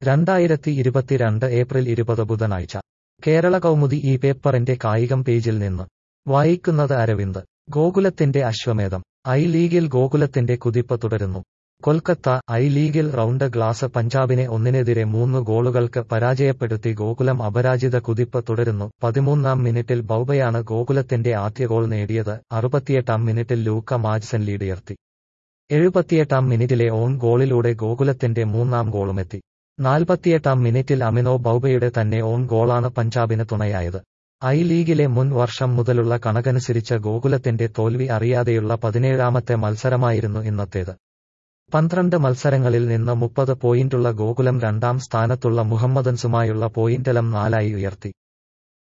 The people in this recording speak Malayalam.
രണ്ടായിരത്തി ഇരുപത്തിരണ്ട് ഏപ്രിൽ ഇരുപത് ബുധനാഴ്ച കേരള കൗമുദി ഈ പേപ്പറിന്റെ കായികം പേജിൽ നിന്ന് വായിക്കുന്നത് അരവിന്ദ് ഗോകുലത്തിന്റെ അശ്വമേധം ഐ ലീഗിൽ ഗോകുലത്തിന്റെ കുതിപ്പ് തുടരുന്നു കൊൽക്കത്ത ഐ ലീഗിൽ റൗണ്ട് ഗ്ലാസ് പഞ്ചാബിനെ ഒന്നിനെതിരെ മൂന്ന് ഗോളുകൾക്ക് പരാജയപ്പെടുത്തി ഗോകുലം അപരാജിത കുതിപ്പ് തുടരുന്നു പതിമൂന്നാം മിനിറ്റിൽ ബൌബയാണ് ഗോകുലത്തിന്റെ ആദ്യ ഗോൾ നേടിയത് അറുപത്തിയെട്ടാം മിനിറ്റിൽ ലൂക്ക മാജ്സൻ ലീഡുയർത്തി എഴുപത്തിയെട്ടാം മിനിറ്റിലെ ഓൺ ഗോളിലൂടെ ഗോകുലത്തിന്റെ മൂന്നാം ഗോളുമെത്തി നാൽപ്പത്തിയെട്ടാം മിനിറ്റിൽ അമിനോ ബൌബയുടെ തന്നെ ഓൺ ഗോളാണ് പഞ്ചാബിന് തുണയായത് ഐ ലീഗിലെ മുൻ വർഷം മുതലുള്ള കണക്കനുസരിച്ച് ഗോകുലത്തിന്റെ തോൽവി അറിയാതെയുള്ള പതിനേഴാമത്തെ മത്സരമായിരുന്നു ഇന്നത്തേത് പന്ത്രണ്ട് മത്സരങ്ങളിൽ നിന്ന് മുപ്പത് പോയിന്റുള്ള ഗോകുലം രണ്ടാം സ്ഥാനത്തുള്ള മുഹമ്മദൻസുമായുള്ള പോയിന്റലം നാലായി ഉയർത്തി